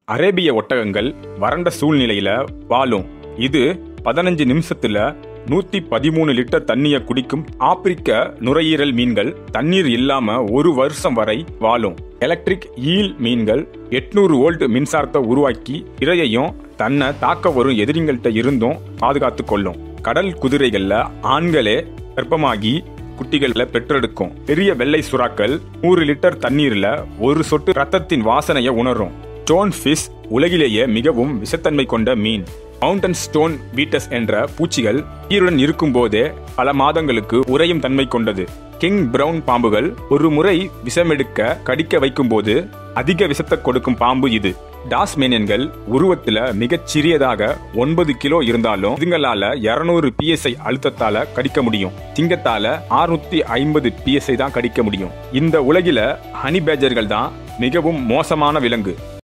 அரேபிய ஒட்டகங்கள் வறண்ட சூழ்நிலையில வாழும் இது பதினஞ்சு நிமிஷத்துல நூத்தி பதிமூணு லிட்டர் தண்ணிய குடிக்கும் ஆப்பிரிக்க நுரையீரல் மீன்கள் தண்ணீர் இல்லாம ஒரு வருஷம் வரை வாழும் எலக்ட்ரிக் ஈல் மீன்கள் எட்நூறு வோல்ட் மின்சாரத்தை உருவாக்கி இரையையும் தன்னை தாக்க வரும் எதிரிங்கள்ட்ட இருந்தும் பாதுகாத்து கொள்ளும் கடல் குதிரைகள்ல ஆண்களே கர்ப்பமாகி குட்டிகளை பெற்றெடுக்கும் பெரிய வெள்ளை சுறாக்கள் நூறு லிட்டர் தண்ணீர்ல ஒரு சொட்டு ரத்தத்தின் வாசனையை உணரும் ஸ்டோன் ஃபிஷ் உலகிலேயே மிகவும் விஷத்தன்மை கொண்ட மீன் மவுண்டன் ஸ்டோன் வீட்டஸ் என்ற பூச்சிகள் உயிருடன் இருக்கும் போதே பல மாதங்களுக்கு உறையும் தன்மை கொண்டது கிங் பிரவுன் பாம்புகள் ஒரு முறை விஷமெடுக்க கடிக்க வைக்கும்போது அதிக விஷத்தை கொடுக்கும் பாம்பு இது டாஸ்மேனியன்கள் உருவத்துல மிகச் சிறியதாக ஒன்பது கிலோ இருந்தாலும் இதுங்களால இருநூறு பிஎஸ்ஐ அழுத்தத்தால கடிக்க முடியும் சிங்கத்தால அறுநூத்தி ஐம்பது பிஎஸ்ஐ தான் கடிக்க முடியும் இந்த உலகில ஹனி பேஜர்கள் தான் மிகவும் மோசமான விலங்கு